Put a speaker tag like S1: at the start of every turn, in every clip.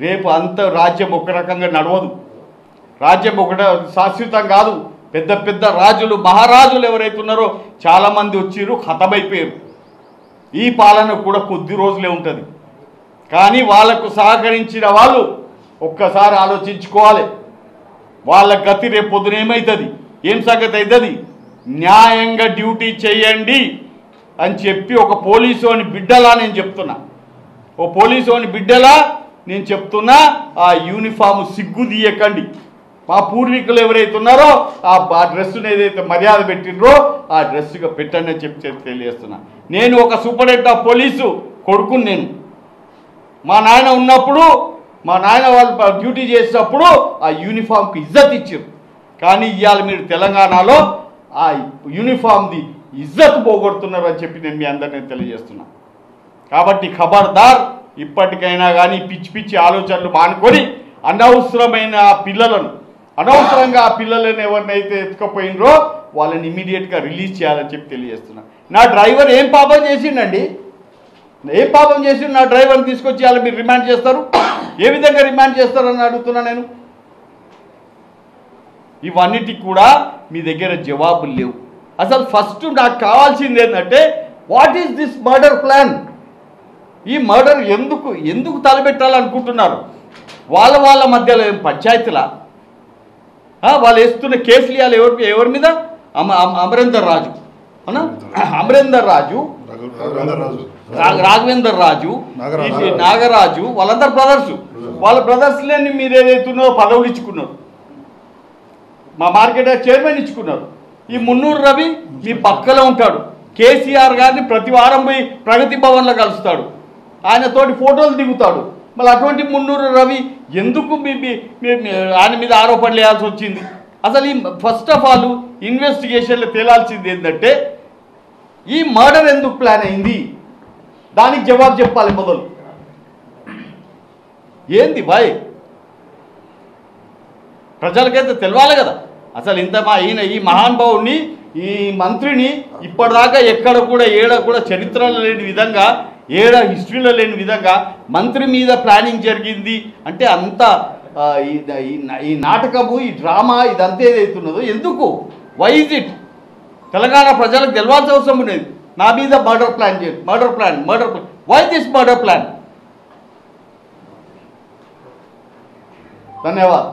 S1: రేపు అంత రాజ్యం ఒక రకంగా నడవదు రాజ్యం ఒకట శాశ్వతం కాదు పెద్ద పెద్ద రాజులు మహారాజులు ఎవరైతే ఉన్నారో చాలామంది వచ్చిర్రు హతమైపోయారు ఈ పాలన కూడా కొద్ది రోజులే ఉంటుంది కానీ వాళ్లకు సహకరించిన వాళ్ళు ఒక్కసారి ఆలోచించుకోవాలి వాళ్ళ గతి రేపు పొద్దున ఏమవుతుంది ఏం సంగతి అవుతుంది న్యాయంగా డ్యూటీ చేయండి అని చెప్పి ఒక పోలీసు బిడ్డలా నేను చెప్తున్నా ఓ పోలీసు బిడ్డలా నేను చెప్తున్నా ఆ యూనిఫామ్ సిగ్గు తీయకండి మా పూర్వీకులు ఎవరైతే ఉన్నారో ఆ ఆ డ్రెస్సును ఏదైతే మర్యాద పెట్టినరో ఆ డ్రెస్సుగా పెట్టండి అని చెప్పి చెప్పి తెలియజేస్తున్నా నేను ఒక సూపరింటెండెంట్ ఆఫ్ పోలీసు కొడుకుని నేను మా నాయన ఉన్నప్పుడు మా నాయన వాళ్ళు ప- డ్యూటీ చేసేటప్పుడు ఆ యూనిఫామ్కి ఇజ్జత్ ఇచ్చారు కానీ ఇవాళ మీరు తెలంగాణలో ఆ యూనిఫామ్ది ఇజ్జత్ పోగొడుతున్నారు అని చెప్పి నేను మీ అందరినీ తెలియజేస్తున్నా కాబట్టి ఖబర్దార్ ఇప్పటికైనా కానీ పిచ్చి పిచ్చి ఆలోచనలు మానుకొని అనవసరమైన ఆ పిల్లలను అనవసరంగా ఆ పిల్లలను ఎవరినైతే ఎత్తుకపోయినరో వాళ్ళని ఇమీడియట్గా రిలీజ్ చేయాలని చెప్పి తెలియజేస్తున్నా నా డ్రైవర్ ఏం పాపం చేసిండండి ఏ పాపం చేసి నా డ్రైవర్ని తీసుకొచ్చి వాళ్ళు మీరు రిమాండ్ చేస్తారు ఏ విధంగా రిమాండ్ చేస్తారని అడుగుతున్నా నేను ఇవన్నిటికి కూడా మీ దగ్గర జవాబులు లేవు అసలు ఫస్ట్ నాకు కావాల్సింది ఏంటంటే what is this murder plan ఈ మర్డర్ ఎందుకు ఎందుకు తలపెట్టాలనుకుంటున్నారు వాళ్ళ వాళ్ళ మధ్యలో ఏం పంచాయతీలా ఆ, వాళ్ళు వేస్తున్న కేసులు ఇవ్వాలి ఎవరి ఎవరి మీద అమ అమ- అమరేందర్ రాజు అవునా అమరేందర్ రాజు
S2: రంగరాజు
S1: రా- రాఘవేందర్ రాజు
S2: నాగరాజు.
S1: ఈ నాగరాజు వాళ్ళందరు బ్రదర్స్ వాళ్ళ బ్రదర్స్లని మీరు ఏదైతున్నారో పదవులు ఇచ్చుకున్నారు మా మార్కెట్ చైర్మన్ ఇచ్చుకున్నారు ఈ మున్నూరు రవి మీ పక్కలో ఉంటాడు కేసీఆర్ గారిని ప్రతి వారం పోయి ప్రగతి భవన్లో కలుస్తాడు ఆయనతోటి ఫోటోలు దిగుతాడు మళ్ళీ అటువంటి మున్నూరు రవి ఎందుకు మీ మీ- మీ- మీ- ఆయన మీద ఆరోపణలు వేయాల్సి వచ్చింది అసలు ఈ ఫస్ట్ ఆఫ్ ఆల్ ఇన్వెస్టిగేషన్లో తేలాల్సింది ఏంటంటే ఈ మర్డర్ ఎందుకు ప్లాన్ అయింది దానికి జవాబు చెప్పాలి మొదలు ఏంది బాయ్ ప్రజలకైతే తెలవాలి కదా అసలు ఇంత మా ఈయన ఈ మహానుభావుని ఈ మంత్రిని ఇప్పటిదాకా ఎక్కడ కూడా ఏడ కూడా చరిత్రలో లేని విధంగా ఏడ హిస్టరీలో లేని విధంగా మంత్రి మీద ప్లానింగ్ జరిగింది అంటే అంత ఆ, ఈ- ఈ- ఈ నాటకము ఈ డ్రామా ఇదంతా ఏదైతున్నదో ఎందుకు వై ఇజ్ ఇట్ తెలంగాణ ప్రజలకు తెలవాల్సిన అవసరం ఉండేది నా మీద మర్డర్ ప్లాన్ చేయండి murder plan murder plan why this murder plan ధన్యవాద్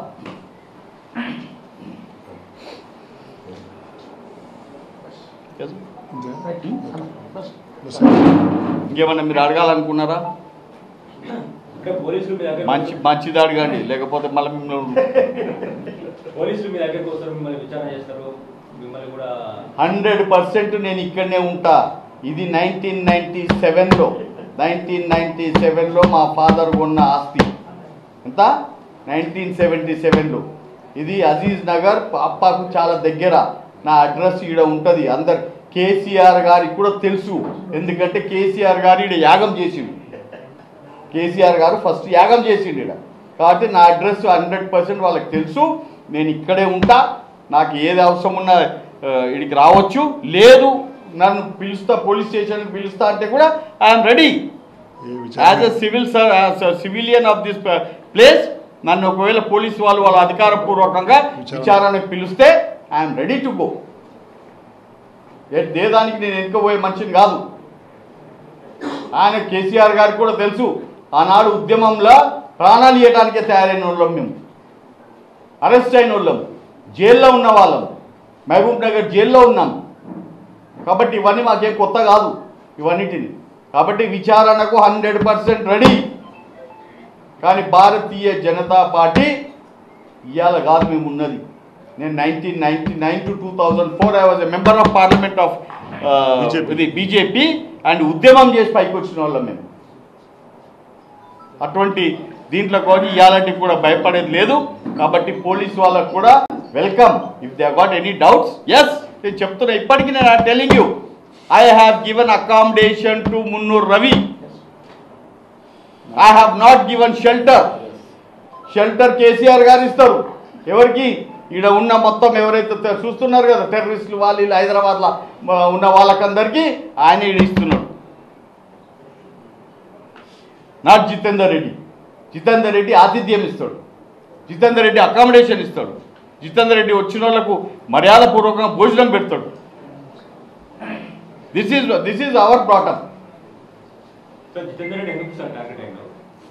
S1: ఇంకేమన్నా మీరు అడగాలనుకున్నారా
S3: ఇక్కడ పోలీసులు మీ దగ్గర
S1: మంచి మంచిది అడగండి లేకపోతే మళ్ళీ మిమ్మల్ని
S3: పోలీసులు మీ దగ్గరకు వస్తారు మిమ్మల్ని విచారణ చేస్తారు మిమ్మల్ని కూడా
S1: హండ్రెడ్ పర్సెంట్ నేను ఇక్కడనే ఉంటా ఇది నైన్టీన్ నైన్టీ సెవెన్లో నైన్టీన్ నైన్టీ సెవెన్లో మా ఫాదర్ కొన్న ఆస్తి ఎంత నైన్టీన్ సెవెంటీ సెవెన్లో ఇది అజీజ్ నగర్ అప్పాకు చాలా దగ్గర నా అడ్రస్ ఈడ ఉంటుంది అందరు కేసీఆర్ గారికి కూడా తెలుసు ఎందుకంటే కేసీఆర్ గారు ఈడ యాగం చేసిండు కేసీఆర్ గారు ఫస్ట్ యాగం చేసిండు ఈడ కాబట్టి నా అడ్రస్ హండ్రెడ్ పర్సెంట్ వాళ్ళకి తెలుసు నేను ఇక్కడే ఉంటా నాకు ఏది అవసరం ఉన్నా ఆ, ఇడికి రావచ్చు లేదు నన్ను పిలుస్తా పోలీస్ స్టేషన్కి పిలుస్తా అంటే కూడా ఐఎమ్ రెడీ
S2: ఏ
S1: యాజ్ ఎ
S2: విచారణ
S1: civil civilian of this place నన్ను ఒకవేళ పోలీసు వాళ్ళు వాళ్ళ అధికారపూర్వకంగా
S2: విచారణ.
S1: విచారణకు పిలిస్తే ఐఎమ్ రెడీ టు గో ఏ దానికి నేను ఎన్నుకోబోయే మనిషిని కాదు ఆయన కేసీఆర్ గారికి కూడా తెలుసు ఆనాడు ఉద్యమంలో ప్రాణాలు ఇవ్వడానికే తయారైన వాళ్ళం మేము అరెస్ట్ అయిన వాళ్ళం జైల్లో ఉన్న వాళ్ళం మహబూబ్ నగర్ జైల్లో ఉన్నాం కాబట్టి ఇవన్నీ మాకేం కొత్త కాదు ఇవన్నిటిని కాబట్టి విచారణకు హండ్రెడ్ పర్సెంట్ రెడీ కానీ భారతీయ జనతా పార్టీ ఇవాళ కాదు మేము ఉన్నది నేను nineteen ninety nine to two thousand four I was a member of parliament of
S2: BJP.
S1: ఇది బీజేపీ అండ్ ఉద్యమం చేసి పైకి వచ్చిన వాళ్ళం మేము అటువంటి దీంట్లో కూడా ఇవాళకి కూడా భయపడేది లేదు కాబట్టి పోలీస్ వాళ్ళకు కూడా welcome if they got any doubts yes నేను చెప్తున్నా ఇప్పటికీ నేను telling you I have given accommodation to Munnur Ravi I have not given shelter shelter KCR garu ఇస్తారు ఎవరికి ఈడ ఉన్న మొత్తం ఎవరైతే తె- చూస్తున్నారు కదా టెర్రరిస్టులు వాళ్ళు వీళ్ళు హైదరాబాద్లో మ, ఉన్న వాళ్ళకందరికీ ఆయన ఈడ ఇస్తున్నాడు నాట్ జితేందర్ రెడ్డి జితేందర్ రెడ్డి ఆతిథ్యం ఇస్తాడు జితేందర్ రెడ్డి అకామిడేషన్ ఇస్తాడు జితేందర్ రెడ్డి వచ్చిన వాళ్ళకు మర్యాదపూర్వకంగా భోజనం పెడతాడు this is this is our బ్రాటప్
S3: సార్ జితేందర్ రెడ్డి ఎందుకు సార్ టార్గెట్ అయిందో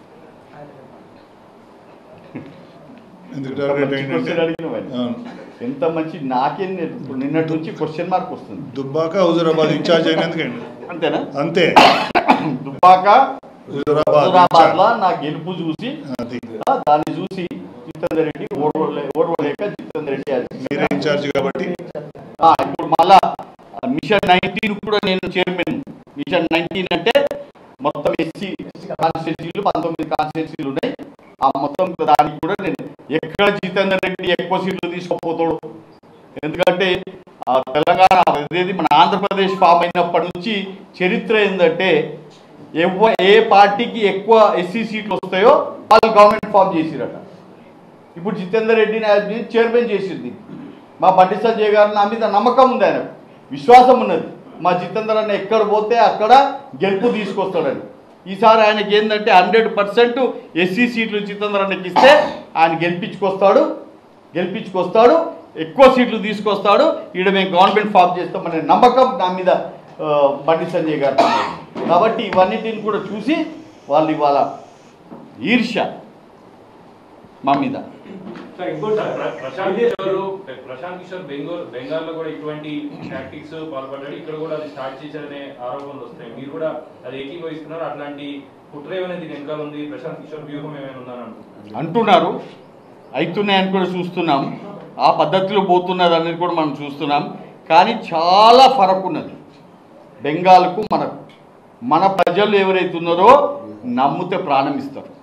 S2: ఎందుకు టార్గెట్ అయిందంటే అవును.
S1: ఎంత మంచి నాకేం ఇప్పుడు నిన్నటి నుంచి క్వశ్చన్ మార్క్ వస్తుంది
S2: దుబ్బాక హుజురాబాద్ ఇన్ఛార్జ్ అయినందుకండి
S1: అంతేనా
S2: అంతే
S1: దుబ్బాక
S2: హుజురాబాద్
S1: హుజురాబాద్
S2: ఇన్ఛార్జ్.
S1: లా నా గెలుపు చూసి
S2: అది
S1: ఆ, దాన్ని చూసి జితేందర్ రెడ్డి ఓర్వలే ఓర్వలేక జితేందర్ రెడ్డి అది.
S2: మీరే ఇన్ఛార్జ్ కాబట్టి
S1: ఆ, ఇప్పుడు మళ్ళా ఆ, మిషన్ నైన్టీన్ కూడా నేను చైర్మన్ మిషన్ నైన్టీన్ అంటే మొత్తం ఎస్సీ కాన్స్టిట్యూన్సీలు పంతొమ్మిది కాన్స్టిట్యూన్సీలు ఉన్నాయి ఆ మొత్తం దానికి కూడా నేను ఎక్కడ జితేందర్ రెడ్డి ఎక్కువ సీట్లు తీసుకోపోతాడు ఎందుకంటే ఆ తెలంగాణ అదేది మన ఆంధ్రప్రదేశ్ ఫామ్ అయినప్పటి నుంచి చరిత్ర ఏంటంటే ఎవ ఏ పార్టీకి ఎక్కువ ఎస్సీ సీట్లు వస్తాయో వాళ్ళు గవర్నమెంట్ ఫామ్ చేసిరట ఇప్పుడు జితేందర్ రెడ్డిని ఆయన చైర్మన్ చేసింది మా బండి సంజయ్ గారు నా మీద నమ్మకం ఉంది ఆయన విశ్వాసం ఉన్నది మా జితేందర్ అన్న ఎక్కడ పోతే అక్కడ గెలుపు తీసుకొస్తాడని ఈసారి ఆయనకి ఏంటంటే హండ్రెడ్ పర్సెంట్ ఎస్సీ సీట్లు జితేందర్ అన్నకి ఇస్తే ఆయన గెలిపించుకొస్తాడు గెలిపించుకొస్తాడు ఎక్కువ సీట్లు తీసుకొస్తాడు ఈడ మేము గవర్నమెంట్ ఫామ్ చేస్తామనే నమ్మకం నా మీద ఆ, బండి సంజయ్ గారు కాబట్టి ఇవన్నిటిని కూడా చూసి వాళ్ళు ఇవాళ ఈర్ష్య మా మీద
S3: సార్ ఇంకోటి సార్
S4: ప్ర- ప్రశాంత్ కిషోర్ ప్రశాంత్ కిషోర్ బెంగళూరు బెంగాల్లో కూడా ఇటువంటి టాక్టిక్స్ పాల్పడ్డాడు ఇక్కడ కూడా అది స్టార్ట్ చేశారనే ఆరోపణలు వస్తాయి మీరు కూడా అది ఏకీభవిస్తున్నారు అట్లాంటి కుట్ర ఏమైనా దీని వెనకాల ఉంది ప్రశాంత్ కిషోర్ వ్యూహం ఏమైనా ఉందని అంటున్నారు
S1: అంటున్నారు అవుతున్నాయని కూడా చూస్తున్నాం ఆ పద్ధతిలో పోతున్నది అనేది కూడా మనం చూస్తున్నాం కానీ చాలా ఫరక్ ఉన్నది బెంగాల్కు మనకు మన ప్రజలు ఎవరైతే ఉన్నారో నమ్మితే ప్రాణం ఇస్తారు